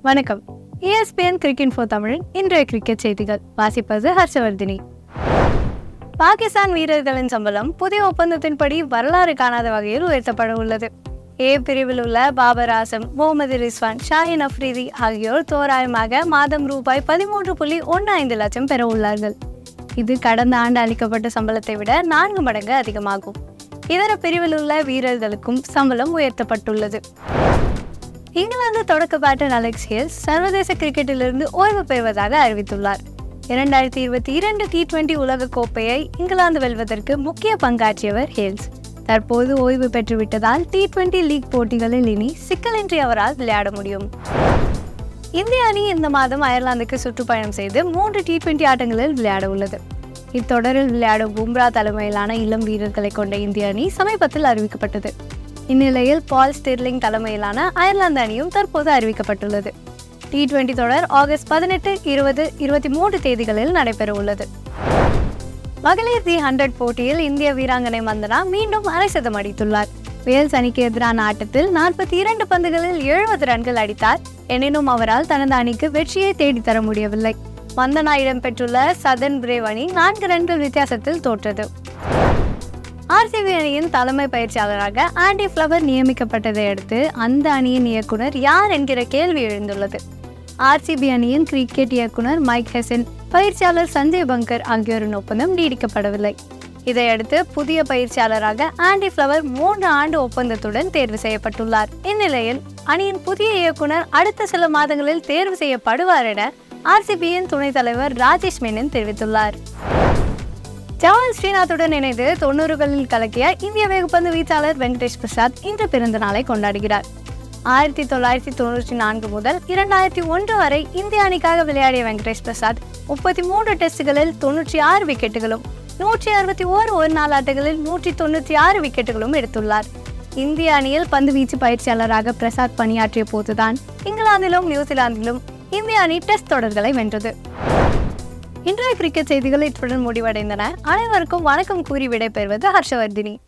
வணக்கம் ESPN cricket ஃபோ தமிழின் இன்றைய கிரிக்கெட் செய்திகள் வாசிப்பது ஹர்ஷவர்தினி பாகிஸ்தான் வீரர்களின் சம்பளம் புதிய ஒப்பந்தத்தின்படி வரலாறு காணாத வகையில் உயர்த்தப்பட உள்ளது ஏ பிரிவில் உள்ள பாபர் ஆசம் முகமது ரிஸ்வான் ஷாஹின் அஃப்ரிதி ஆகியோர் தோராயமாக மாதம் ரூபாய் பதிமூன்று புள்ளி ஒன்று ஐந்து லட்சம் பெற உள்ளார்கள் இது கடந்த ஆண்டு அளிக்கப்பட்ட சம்பளத்தை விட நான்கு மடங்கு அதிகமாகும் இதர பிரிவில் உள்ள வீரர்களுக்கும் சம்பளம் உயர்த்தப்பட்டுள்ளது இங்கிலாந்து தொடக்க பேட்டர் அலெக்ஸ் ஹில்ஸ் சர்வதேச கிரிக்கெட்டிலிருந்து ஓய்வு பெறுவதாக அறிவித்துள்ளார் இரண்டாயிரத்தி இருபத்தி இரண்டு டி டுவெண்டி உலக கோப்பையை இங்கிலாந்து வெல்வதற்கு முக்கிய பங்காற்றியவர் ஹில்ஸ் தற்போது ஓய்வு பெற்றுவிட்டதால் டி டுவெண்டி லீக் போட்டிகளில் இனி சிக்கலின்றி அவரால் விளையாட முடியும் இந்திய அணி இந்த மாதம் அயர்லாந்துக்கு சுற்றுப்பயணம் செய்து மூன்று டி டுவெண்டி ஆட்டங்களில் விளையாட உள்ளது இத்தொடரில் விளையாடும் பும்ரா தலைமையிலான இளம் வீரர்களை கொண்ட இந்திய அணி சமீபத்தில் அறிவிக்கப்பட்டது இந்நிலையில் பால் ஸ்டிர்லிங் தலைமையிலான அயர்லாந்து அணியும் தற்போது அறிவிக்கப்பட்டுள்ளது டி டுவெண்டி தொடர் ஆகஸ்ட் பதினெட்டு இருபது இருபத்தி மூன்று தேதிகளில் நடைபெற உள்ளது மகளிர் தி ஹண்ட்ரட் போட்டியில் இந்திய வீராங்கனை மந்தனா மீண்டும் அரை சதம் அடித்துள்ளார் வேல்ஸ் அணிக்கு எதிரான ஆட்டத்தில் நாற்பத்தி இரண்டு பந்துகளில் எழுபது ரன்கள் அடித்தார் எனினும் அவரால் தனது அணிக்கு வெற்றியை தேடித்தர முடியவில்லை மந்தனா இடம்பெற்றுள்ள சதன் பிரேவ் அணி நான்கு ரன்கள் வித்தியாசத்தில் தோற்றது ஆர்சிபி அணியின் தலைமை பயிற்சியாளராக ஆண்டி ஃப்ளவர் நியமிக்கப்பட்டதை அடுத்து அந்த அணியின் இயக்குனர் யார் என்கிற கேள்வி எழுந்துள்ளது ஆர்சிபி அணியின் கிரிக்கெட் இயக்குனர் மைக் ஹெசன் பயிற்சியாளர் சஞ்சய் பங்கர் ஆகியோரின் ஒப்பந்தம் நீடிக்கப்படவில்லை இதையடுத்து புதிய பயிற்சியாளராக ஆண்டி ஃப்ளவர் மூன்று ஆண்டு ஒப்பந்தத்துடன் தேர்வு செய்யப்பட்டுள்ளார் இந்நிலையில் அணியின் புதிய இயக்குனர் அடுத்த சில மாதங்களில் தேர்வு செய்யப்படுவார் என ஆர்சிபியின் துணைத் தலைவர் ராஜேஷ் மேனன் தெரிவித்துள்ளார் ஜவான் ஸ்ரீநாத்துடன் இணைந்து தொண்ணூறுகளில் கலக்கிய இந்திய வேகப்பந்து வீச்சாளர் வெங்கடேஷ் பிரசாத் இன்று பிறந்த நாளை கொண்டாடுகிறார் ஆயிரத்தி தொள்ளாயிரத்தி தொண்ணூற்றி நான்கு முதல் இரண்டாயிரத்தி ஒன்று வரை இந்திய அணிக்காக விளையாடிய வெங்கடேஷ் பிரசாத் முப்பத்தி மூன்று டெஸ்டுகளில் தொன்னூற்றி ஆறு விக்கெட்டுகளும் நூற்றி அறுபத்தி ஓரு ஒரு நாள் ஆட்டங்களில் நூற்றி தொண்ணூற்றி ஆறு விக்கெட்டுகளும் எடுத்துள்ளார் இந்திய அணியில் பந்து வீச்சு பயிற்சியாளராக பிரசாத் பணியாற்றிய போதுதான் இங்கிலாந்திலும் நியூசிலாந்திலும் இந்திய அணி டெஸ்ட் தொடர்களை வென்றது இன்றைய கிரிக்கெட் செய்திகள் இத்துடன் முடிவடைந்தன அனைவருக்கும் வணக்கம் கூறி விடைபெறுவது ஹர்ஷவர்தினி